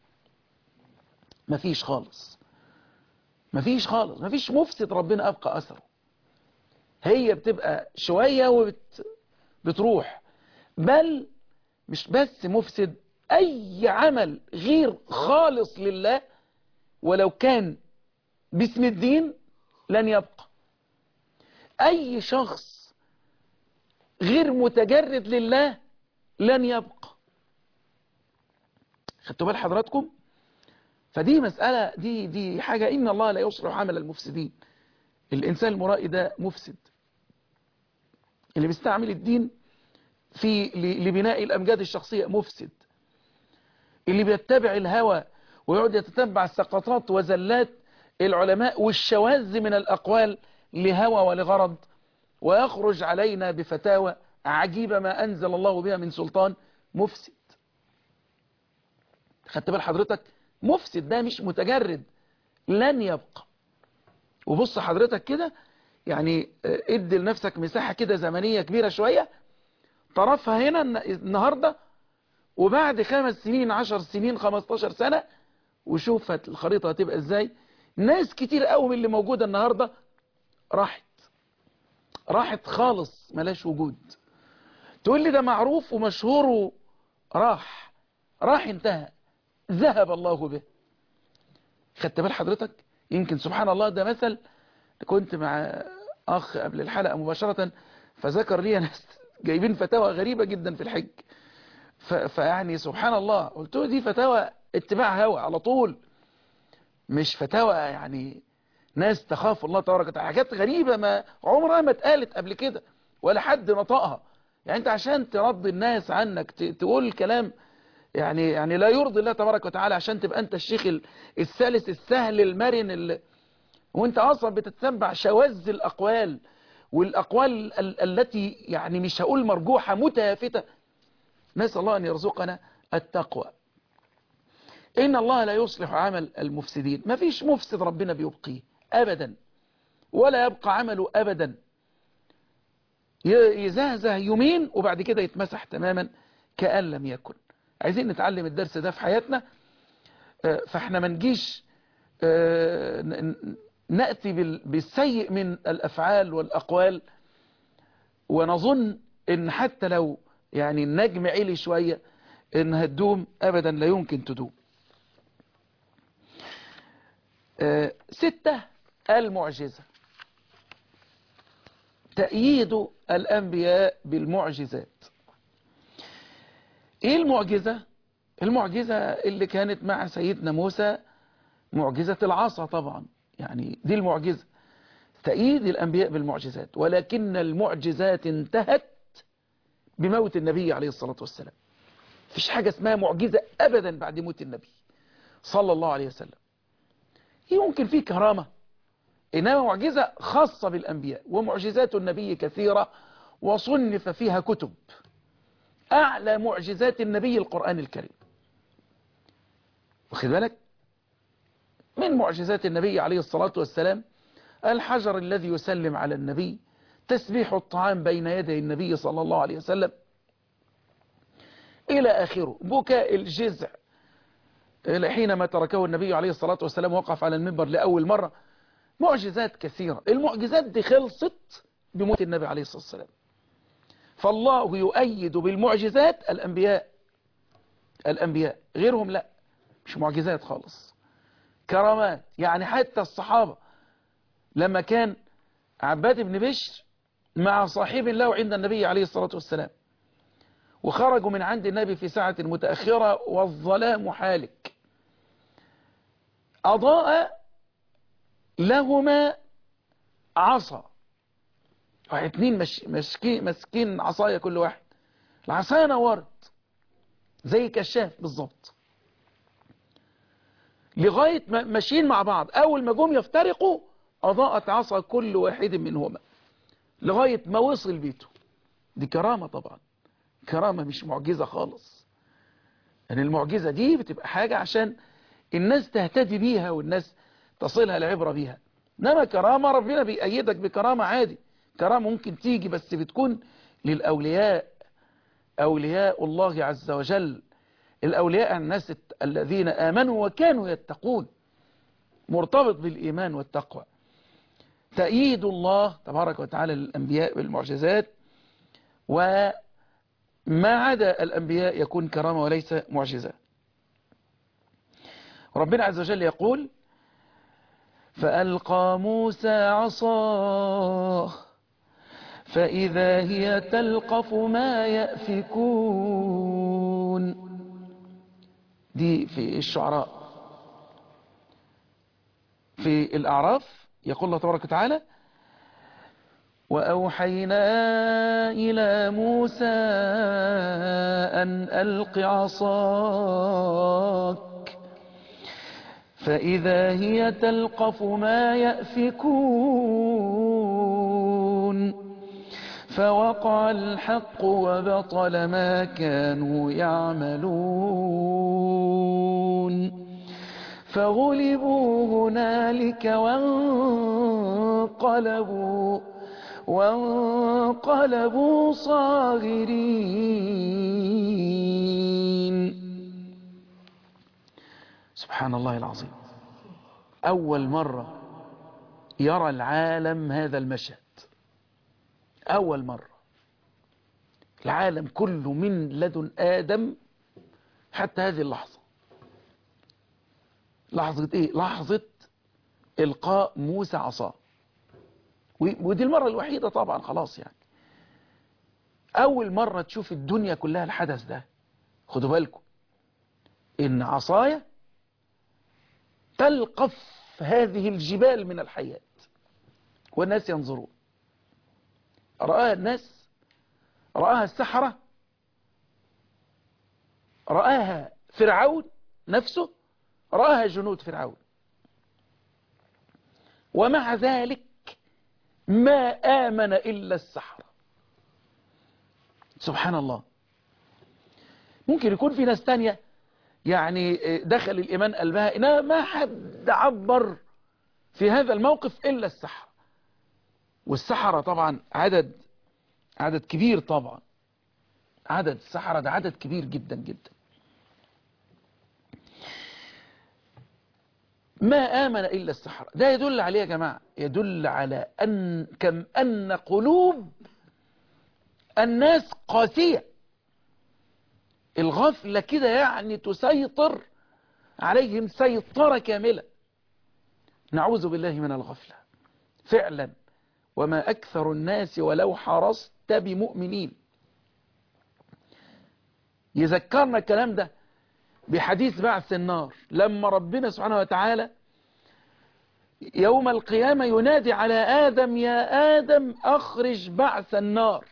مفيش خالص مفيش خالص مفيش مفسد ربنا أبقى أثره هي بتبقى شوية وبتروح بل مش بس مفسد أي عمل غير خالص لله ولو كان باسم الدين لن يبقى أي شخص غير متجرد لله لن يبقى خدتوا بال حضراتكم فدي مسألة دي دي حاجة إن الله لا يصلح عمل المفسدين الإنسان المرائي ده مفسد اللي بيستعمل الدين في ل- لبناء الأمجاد الشخصية مفسد اللي بيتبع الهوى ويقعد يتتبع سقطات وزلات العلماء والشواذ من الأقوال لهوى ولغرض ويخرج علينا بفتاوى عجيبة ما أنزل الله بها من سلطان مفسد خدت بال حضرتك مفسد ده مش متجرد لن يبقى وبص حضرتك كده يعني آه، ادي لنفسك مساحة كده زمنية كبيرة شوية طرفها هنا الن- النهاردة وبعد خمس سنين عشر سنين خمستاشر سنة وشوف هت- الخريطة هتبقى ازاي ناس كتير قوي من اللي موجودة النهاردة راحت راحت خالص ملاش وجود تقول لي ده معروف ومشهور وراح راح انتهى ذهب الله به خدت بال حضرتك يمكن سبحان الله ده مثل كنت مع اخ قبل الحلقة مباشرة فذكر لي ناس جايبين فتاوى غريبة جدا في الحج ف- فيعني سبحان الله قلت له دي فتاوى اتباع هوى على طول مش فتاوى يعني ناس تخاف الله تبارك وتعالى حاجات غريبة ما عمرها ما اتقالت قبل كده ولا حد نطقها يعني انت عشان ترضي الناس عنك ت- تقول كلام يعني يعني لا يرضي الله تبارك وتعالى عشان تبقى انت الشيخ ال- السلس السهل المرن اللي وانت اصلا بتتبع شواذ الاقوال والاقوال ال- التي يعني مش هقول مرجوحة متهافتة نسأل الله ان يرزقنا التقوى ان الله لا يصلح عمل المفسدين ما فيش مفسد ربنا بيبقيه ابدا ولا يبقى عمله ابدا ي- يزهزه يومين وبعد كده يتمسح تماما كأن لم يكن عايزين نتعلم الدرس ده في حياتنا آه، فاحنا ما نجيش آه، ن- ن- نأتي بال- بالسيء من الأفعال والأقوال ونظن ان حتى لو يعني النجم عالي شوية انها تدوم ابدا لا يمكن تدوم آه، ستة المعجزة تأييد الأنبياء بالمعجزات ايه المعجزة المعجزة اللي كانت مع سيدنا موسى معجزة العصا طبعا يعني دي المعجزة تأييد الأنبياء بالمعجزات ولكن المعجزات انتهت بموت النبي عليه الصلاة والسلام فيش حاجة اسمها معجزة أبدا بعد موت النبي صلى الله عليه وسلم يمكن فيه كرامة إنما معجزة خاصة بالأنبياء ومعجزات النبي كثيرة وصنف فيها كتب أعلى معجزات النبي القرآن الكريم واخد بالك من معجزات النبي عليه الصلاة والسلام الحجر الذي يسلم على النبي تسبيح الطعام بين يدي النبي صلى الله عليه وسلم إلى آخره بكاء الجزع حينما تركه النبي عليه الصلاة والسلام وقف على المنبر لأول مرة معجزات كثيرة المعجزات دي خلصت بموت النبي عليه الصلاة والسلام فالله يؤيد بالمعجزات الأنبياء الأنبياء غيرهم لا مش معجزات خالص كرامات يعني حتى الصحابة لما كان عباد بن بشر مع صاحب الله عند النبي عليه الصلاة والسلام وخرجوا من عند النبي في ساعة متأخرة والظلام حالك أضاء لهما عصا واحد اتنين مش مسكين مسكين عصاية كل واحد العصاية نورت زي كشاف بالظبط لغاية ما ماشيين مع بعض أول ما جم يفترقوا أضاءت عصا كل واحد منهما لغاية ما وصل بيته دي كرامة طبعا كرامة مش معجزة خالص يعني المعجزة دي بتبقى حاجة عشان الناس تهتدي بيها والناس تصلها العبرة بيها انما كرامة ربنا بيأيدك بكرامة عادي كرامة ممكن تيجي بس بتكون للأولياء أولياء الله عز وجل الأولياء الناس الذين آمنوا وكانوا يتقون مرتبط بالإيمان والتقوى تأييد الله تبارك وتعالى للأنبياء بالمعجزات وما عدا الأنبياء يكون كرامة وليس معجزة ربنا عز وجل يقول فألقى موسى عصاه فإذا هي تلقف ما يأفكون دي في الشعراء في الأعراف يقول الله تبارك وتعالى وأوحينا إلى موسى أن ألق عصاك فإذا هي تلقف ما يأفكون فوقع الحق وبطل ما كانوا يعملون فغلبوا هنالك وانقلبوا وانقلبوا صاغرين سبحان الله العظيم أول مرة يرى العالم هذا المشهد أول مرة العالم كله من لدن آدم حتى هذه اللحظة لحظة إيه؟ لحظة إلقاء موسى عصاه ودي المرة الوحيدة طبعا خلاص يعني أول مرة تشوف الدنيا كلها الحدث ده خدوا بالكم إن عصايا تلقف هذه الجبال من الحياة والناس ينظرون رآها الناس رآها السحرة رآها فرعون نفسه رآها جنود فرعون ومع ذلك ما آمن إلا السحرة سبحان الله ممكن يكون في ناس تانية يعني دخل الإيمان قلبها إنها ما حد عبر في هذا الموقف إلا السحرة والسحرة طبعا عدد عدد كبير طبعا عدد السحرة ده عدد كبير جدا جدا ما آمن إلا السحرة ده يدل عليه يا جماعة يدل على أن كم أن قلوب الناس قاسية الغفلة كده يعني تسيطر عليهم سيطرة كاملة نعوذ بالله من الغفلة فعلا وما أكثر الناس ولو حرصت بمؤمنين يذكرنا الكلام ده بحديث بعث النار لما ربنا سبحانه وتعالى يوم القيامة ينادي على آدم يا آدم أخرج بعث النار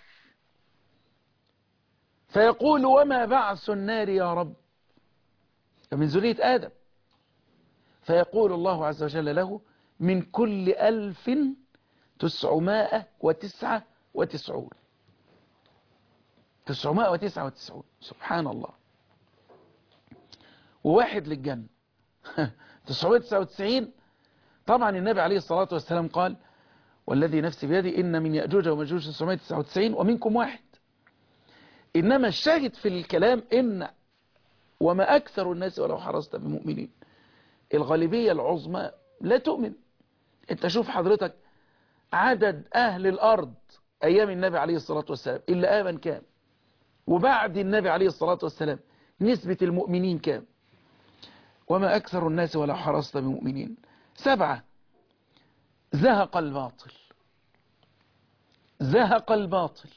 فيقول وما بعث النار يا رب من ذرية آدم فيقول الله عز وجل له من كل ألف تسعمائة وتسعة وتسعون تسعمائة وتسعة وتسعون سبحان الله وواحد للجنة 999 طبعا النبي عليه الصلاة والسلام قال والذي نفسي بيدي إن من يأجوج ومجوج 999 ومنكم واحد إنما الشاهد في الكلام إن وما أكثر الناس ولو حرصت بمؤمنين الغالبية العظمى لا تؤمن انت شوف حضرتك عدد أهل الأرض أيام النبي عليه الصلاة والسلام إلا آمن كام وبعد النبي عليه الصلاة والسلام نسبة المؤمنين كام وما أكثر الناس ولو حرصت بمؤمنين سبعة زهق الباطل زهق الباطل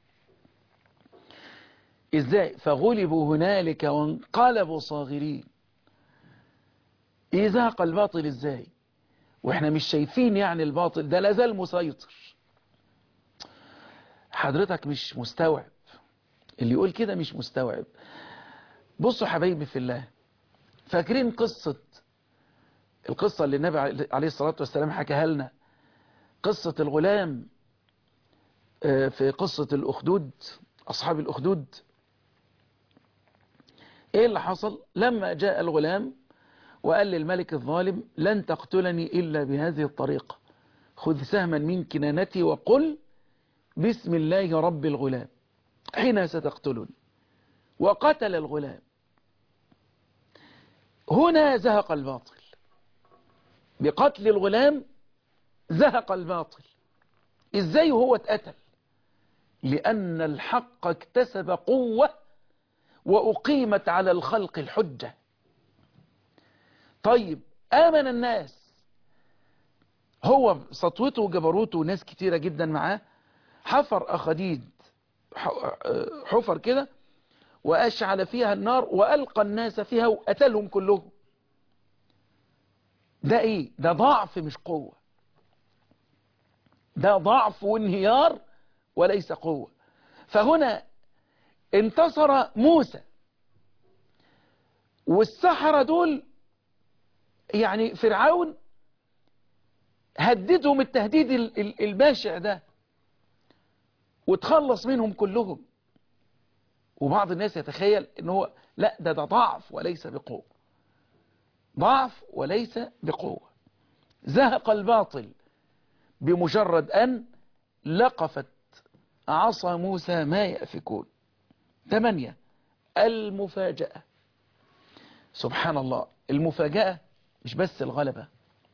ازاي فغلبوا هنالك وانقلبوا صاغرين ايه زهق الباطل ازاي واحنا مش شايفين يعني الباطل ده لازال مسيطر حضرتك مش مستوعب اللي يقول كده مش مستوعب بصوا حبايبي في الله فاكرين قصة القصة اللي النبي عليه الصلاة والسلام حكاها لنا قصة الغلام في قصة الأخدود أصحاب الأخدود إيه اللي حصل لما جاء الغلام وقال للملك الظالم لن تقتلني إلا بهذه الطريقة خذ سهما من كنانتي وقل بسم الله رب الغلام حين ستقتلني وقتل الغلام هنا زهق الباطل بقتل الغلام زهق الباطل ازاي هو اتقتل لأن الحق اكتسب قوة وأقيمت على الخلق الحجة طيب آمن الناس هو سطوته وجبروته وناس كتيرة جدا معاه حفر أخديد حفر كده وأشعل فيها النار وألقى الناس فيها وقتلهم كلهم ده ايه ده ضعف مش قوة ده ضعف وانهيار وليس قوة فهنا انتصر موسى والسحرة دول يعني فرعون هددهم التهديد الباشع ده وتخلص منهم كلهم وبعض الناس يتخيل ان هو لا ده ده ضعف وليس بقوة ضعف وليس بقوة زهق الباطل بمجرد أن لقفت عصا موسى ما يأفكون ثمانية المفاجأة سبحان الله المفاجأة مش بس الغلبة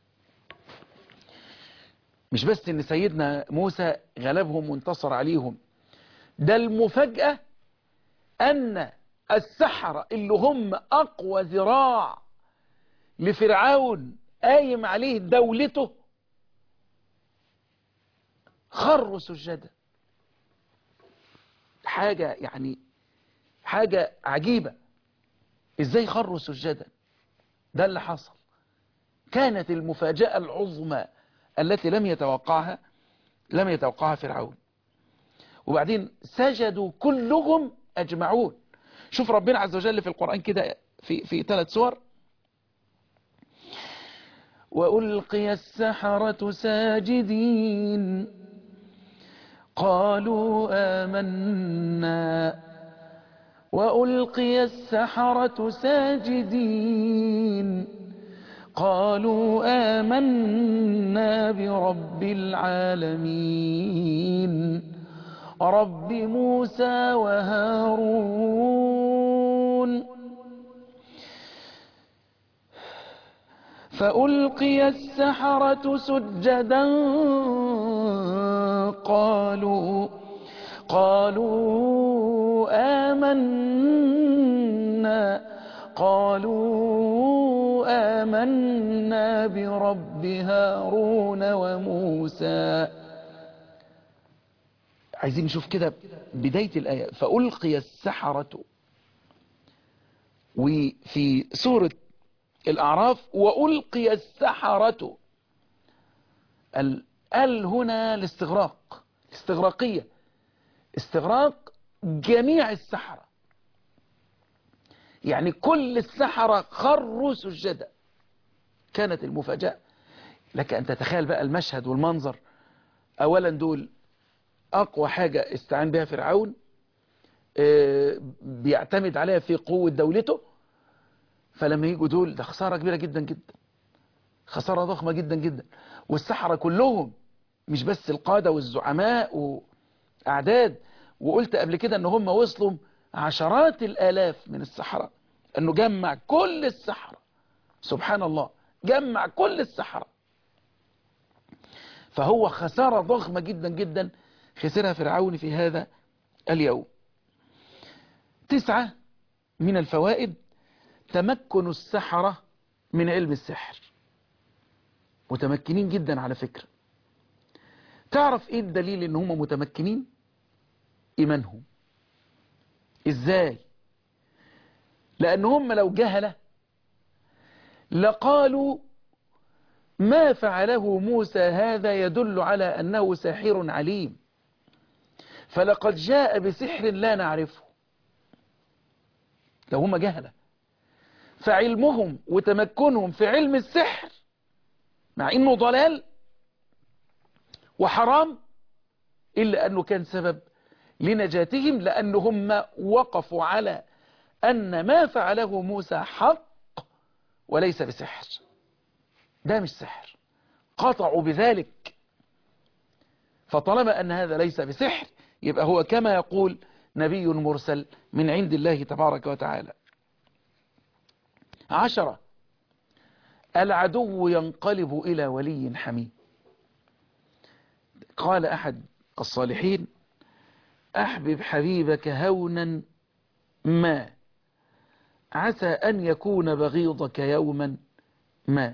مش بس ان سيدنا موسى غلبهم وانتصر عليهم ده المفاجأة ان السحرة اللي هم اقوى ذراع لفرعون قايم عليه دولته خروا سجدا حاجة يعني حاجة عجيبة ازاي خروا سجدا ده اللي حصل كانت المفاجأة العظمى التي لم يتوقعها لم يتوقعها فرعون وبعدين سجدوا كلهم أجمعون شوف ربنا عز وجل في القرآن كده في في ثلاث سور وألقي السحرة ساجدين قالوا آمنا وألقي السحرة ساجدين قالوا آمنا برب العالمين رب موسى وهارون فألقي السحرة سجدا قالوا قالوا آمنا قالوا آمنا برب هارون وموسى عايزين نشوف كده بداية الآية فألقي السحرة وفي سورة الأعراف وألقي السحرة ال ال هنا الاستغراق الاستغراقية استغراق جميع السحرة يعني كل السحرة خروا سجدا كانت المفاجأة لك أن تتخيل بقى المشهد والمنظر أولا دول أقوى حاجة استعان بها فرعون بيعتمد عليها في قوة دولته فلما يجوا دول ده خسارة كبيرة جدا جدا خسارة ضخمة جدا جدا والسحرة كلهم مش بس القادة والزعماء وأعداد وقلت قبل كده ان هم وصلوا عشرات الآلاف من السحرة انه جمع كل السحرة سبحان الله جمع كل السحرة فهو خسارة ضخمة جدا جدا خسرها فرعون في هذا اليوم تسعة من الفوائد تمكن السحرة من علم السحر متمكنين جدا على فكرة تعرف ايه الدليل ان هم متمكنين ايمانهم ازاي لان هم لو جهلة لقالوا ما فعله موسى هذا يدل على انه ساحر عليم فلقد جاء بسحر لا نعرفه لو هم جهلة فعلمهم وتمكنهم في علم السحر مع انه ضلال وحرام الا انه كان سبب لنجاتهم لانهم وقفوا على ان ما فعله موسى حق وليس بسحر ده مش سحر قطعوا بذلك فطالما ان هذا ليس بسحر يبقى هو كما يقول نبي مرسل من عند الله تبارك وتعالى عشرة العدو ينقلب إلى ولي حميم قال أحد الصالحين أحبب حبيبك هونا ما عسى أن يكون بغيضك يوما ما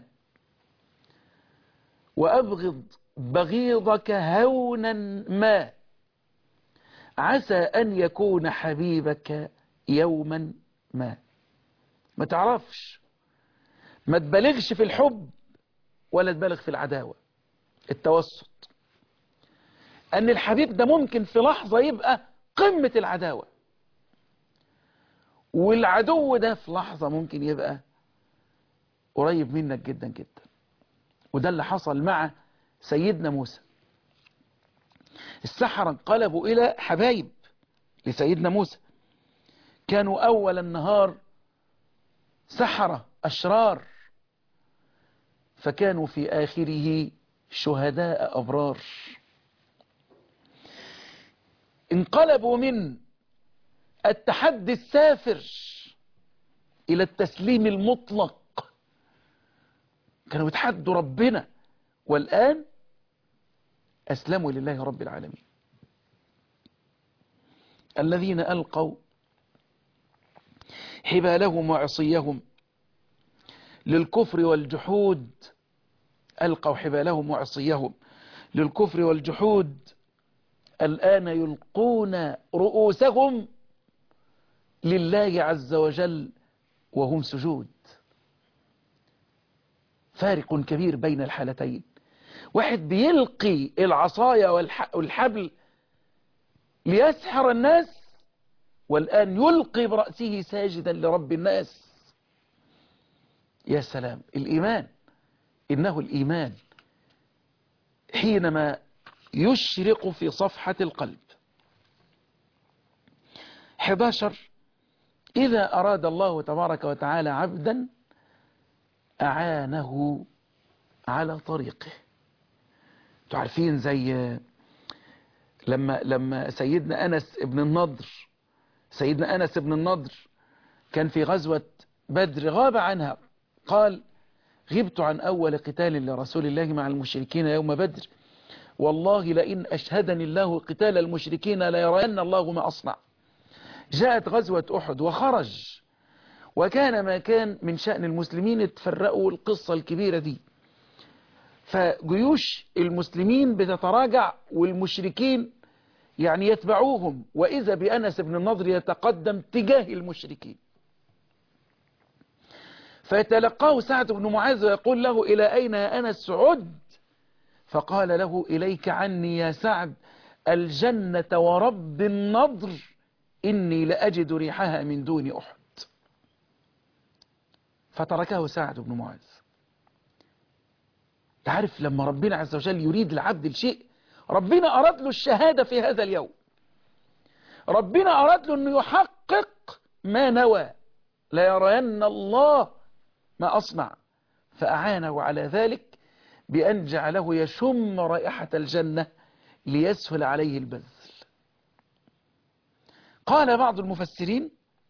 وأبغض بغيضك هونا ما عسى أن يكون حبيبك يوما ما ما تعرفش ما تبالغش في الحب ولا تبالغ في العداوة التوسط أن الحبيب ده ممكن في لحظة يبقى قمة العداوة والعدو ده في لحظة ممكن يبقى قريب منك جدا جدا وده اللي حصل مع سيدنا موسى السحرة انقلبوا إلى حبايب لسيدنا موسى كانوا أول النهار سحرة أشرار فكانوا في آخره شهداء أبرار انقلبوا من التحدي السافر إلى التسليم المطلق كانوا يتحدوا ربنا والآن أسلموا لله رب العالمين الذين ألقوا حبالهم وعصيهم للكفر والجحود ألقوا حبالهم وعصيهم للكفر والجحود الآن يلقون رؤوسهم لله عز وجل وهم سجود فارق كبير بين الحالتين واحد بيلقي العصاية والحبل ليسحر الناس والآن يلقي برأسه ساجدا لرب الناس يا سلام الإيمان إنه الإيمان حينما يشرق في صفحة القلب 11 إذا أراد الله تبارك وتعالى عبدا أعانه على طريقه تعرفين زي لما لما سيدنا أنس ابن النضر سيدنا أنس ابن النضر كان في غزوة بدر غاب عنها قال غبت عن أول قتال لرسول الله مع المشركين يوم بدر والله لئن أشهدني الله قتال المشركين ليرين الله ما أصنع جاءت غزوة أحد وخرج وكان ما كان من شأن المسلمين اتفرقوا القصة الكبيرة دي فجيوش المسلمين بتتراجع والمشركين يعني يتبعوهم وإذا بأنس بن النضر يتقدم تجاه المشركين فيتلقاه سعد بن معاذ ويقول له إلى أين يا أنس عد فقال له إليك عني يا سعد الجنة ورب النضر إني لأجد ريحها من دون أحد فتركه سعد بن معاذ تعرف لما ربنا عز وجل يريد العبد الشيء ربنا أراد له الشهادة في هذا اليوم ربنا أراد له أنه يحقق ما نوى لا يرين الله ما أصنع فأعانه على ذلك بأن جعله يشم رائحة الجنة ليسهل عليه البذل قال بعض المفسرين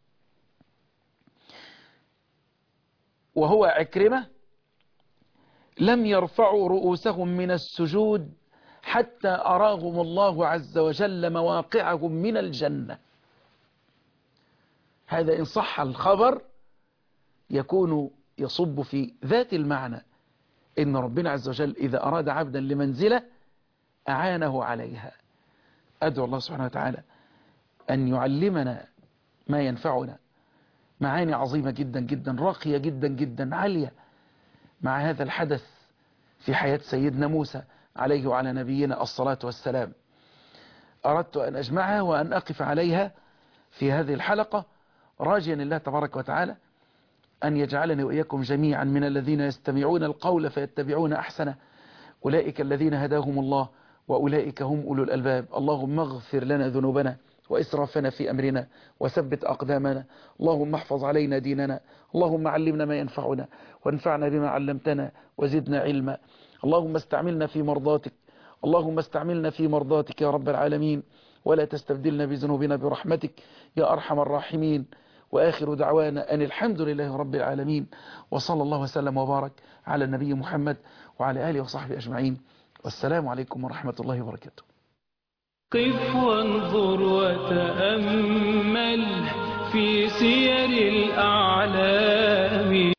وهو عكرمة لم يرفعوا رؤوسهم من السجود حتى أراهم الله عز وجل مواقعهم من الجنة هذا إن صح الخبر يكون يصب في ذات المعنى إن ربنا عز وجل إذا أراد عبدا لمنزلة أعانه عليها أدعو الله سبحانه وتعالى أن يعلمنا ما ينفعنا معاني عظيمة جدا جدا راقية جدا جدا عالية مع هذا الحدث في حياة سيدنا موسى عليه وعلى نبينا الصلاة والسلام أردت أن أجمعها وأن أقف عليها في هذه الحلقة راجيا الله تبارك وتعالى أن يجعلني وإياكم جميعا من الذين يستمعون القول فيتبعون أحسنه أولئك الذين هداهم الله وأولئك هم أولو الألباب اللهم اغفر لنا ذنوبنا وإسرافنا في أمرنا وثبت أقدامنا اللهم احفظ علينا ديننا اللهم علمنا ما ينفعنا وانفعنا بما علمتنا وزدنا علما اللهم استعملنا في مرضاتك اللهم استعملنا في مرضاتك يا رب العالمين ولا تستبدلنا بذنوبنا برحمتك يا أرحم الراحمين وآخر دعوانا أن الحمد لله رب العالمين وصلى الله وسلم وبارك على النبي محمد وعلى آله وصحبه أجمعين والسلام عليكم ورحمة الله وبركاته قف وانظر وتأمل في سير الأعلام